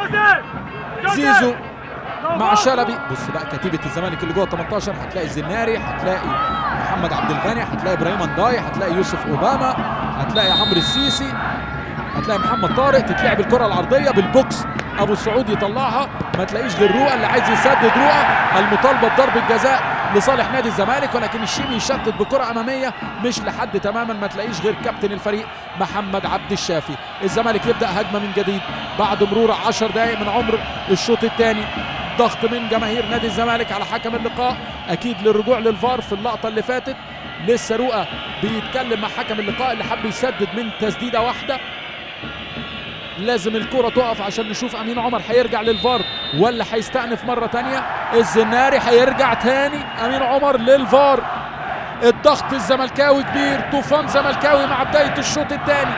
زيزو مع شلبي بص بقى كتيبه الزمالك اللي جوه 18 هتلاقي الزناري هتلاقي محمد عبد الغني هتلاقي ابراهيم انداي هتلاقي يوسف اوباما هتلاقي عمرو السيسي هتلاقي محمد طارق تتلعب الكره العرضيه بالبوكس ابو السعود يطلعها ما تلاقيش غير رؤى اللي عايز يسدد رؤى المطالبه بضربه جزاء لصالح نادي الزمالك ولكن الشيمي يشتت بكره اماميه مش لحد تماما ما تلاقيش غير كابتن الفريق محمد عبد الشافي الزمالك يبدا هجمه من جديد بعد مرور 10 دقائق من عمر الشوط الثاني ضغط من جماهير نادي الزمالك على حكم اللقاء اكيد للرجوع للفار في اللقطه اللي فاتت لسه رؤى بيتكلم مع حكم اللقاء اللي حب يسدد من تسديده واحده لازم الكرة تقف عشان نشوف امين عمر هيرجع للفار ولا هيستأنف مرة تانية الزناري هيرجع تاني امين عمر للفار الضغط الزملكاوي كبير طوفان زملكاوي مع بداية الشوط الثاني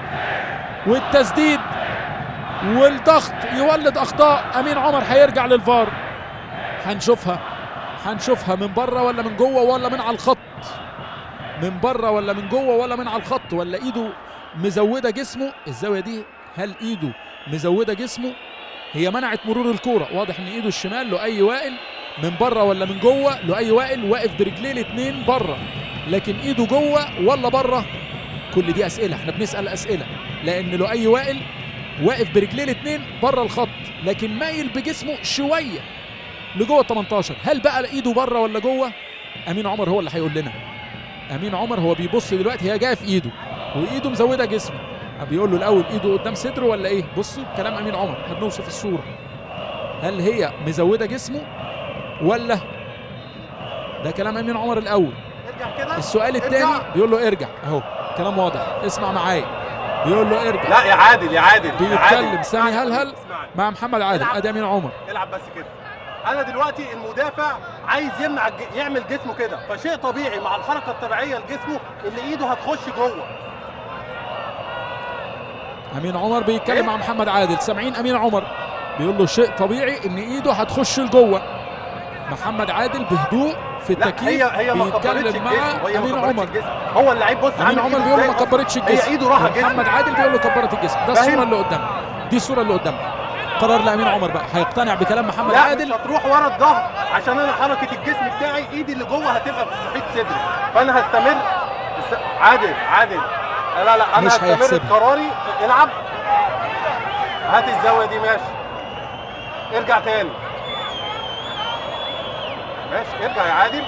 والتسديد والضغط يولد اخطاء امين عمر هيرجع للفار هنشوفها هنشوفها من بره ولا من جوه ولا من على الخط من بره ولا من جوه ولا من على الخط ولا ايده مزوده جسمه الزاويه دي هل ايده مزوده جسمه هي منعت مرور الكوره واضح ان ايده الشمال لؤي وائل من بره ولا من جوه لؤي وائل واقف برجليه الاثنين بره لكن ايده جوه ولا بره كل دي اسئله احنا بنسال اسئله لان لؤي وائل واقف برجليه الاثنين بره الخط لكن مايل بجسمه شويه لجوه 18 هل بقى ايده بره ولا جوه امين عمر هو اللي هيقول لنا امين عمر هو بيبص دلوقتي هي جايه في ايده وايده مزوده جسمه بيقول له الاول ايده قدام صدره ولا ايه بصوا كلام امين عمر احنا بنوصف الصوره هل هي مزوده جسمه ولا ده كلام امين عمر الاول ارجع كده السؤال الثاني بيقول له ارجع اهو كلام واضح اسمع معايا بيقول له ارجع لا يا عادل يا عادل يا بيتكلم عادل. سامي اسمعني، هلهل اسمعني. مع محمد عادل العب. ادي امين عمر العب بس كده انا دلوقتي المدافع عايز يمنع الج- يعمل جسمه كده فشيء طبيعي مع الحركه الطبيعيه لجسمه ان ايده هتخش جوه امين عمر بيتكلم إيه؟ مع محمد عادل سامعين امين عمر بيقول له شيء طبيعي ان ايده هتخش لجوه محمد عادل بهدوء في لا التكييف هي هي ما كبرتش بيتكلم الجسم مع هي ما امين كبرتش عمر الجسم هو اللعيب بص امين عامل عمر إيده بيقول له إزاي ما كبرتش الجسم هي ايده راحه جسم محمد عادل بيقول له كبرت الجسم ده فاهم؟ الصوره اللي قدامنا دي الصوره اللي قدامنا قرار لامين عمر بقى هيقتنع بكلام محمد لا عادل مش هتروح ورا الظهر عشان انا حركه الجسم بتاعي ايدي اللي جوه هتبقى في محيط صدري فانا هستمر است- عادل عادل لا لا انا مش هستمر هيحسبها. بقراري العب هات الزاويه دي ماشي ارجع تاني ماشي ارجع يا عادل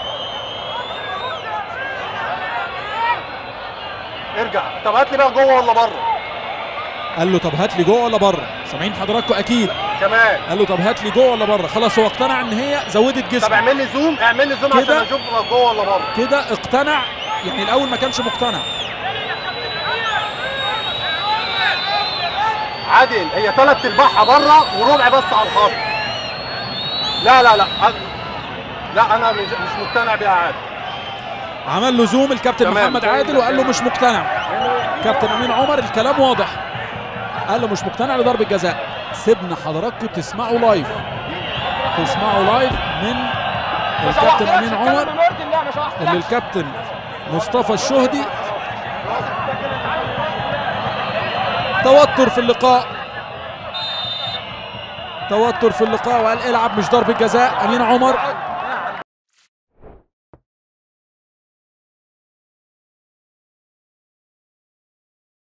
ارجع طب هات لي بقى جوه ولا بره قال له طب هات لي جوه ولا بره سامعين حضراتكم اكيد كمان قال له طب هات لي جوه ولا بره خلاص هو اقتنع ان هي زودت طب جسمه اعمل لي زوم اعمل لي زوم عشان كده؟ اشوف جوه ولا بره كده اقتنع يعني الاول ما كانش مقتنع عادل هي ثلاث ارباعها بره وربع بس على الخط لا لا لا أنا- لا انا مش مش مقتنع بيها عادل عمل له زوم الكابتن تمام. محمد عادل وقال له مش مقتنع كابتن امين عمر الكلام واضح قال له مش مقتنع لضربه جزاء سيبنا حضراتكم تسمعوا لايف تسمعوا لايف من الكابتن امين عمر اللي الكابتن مصطفى الشهدي توتر في اللقاء توتر في اللقاء وقال العب مش ضربه جزاء امين عمر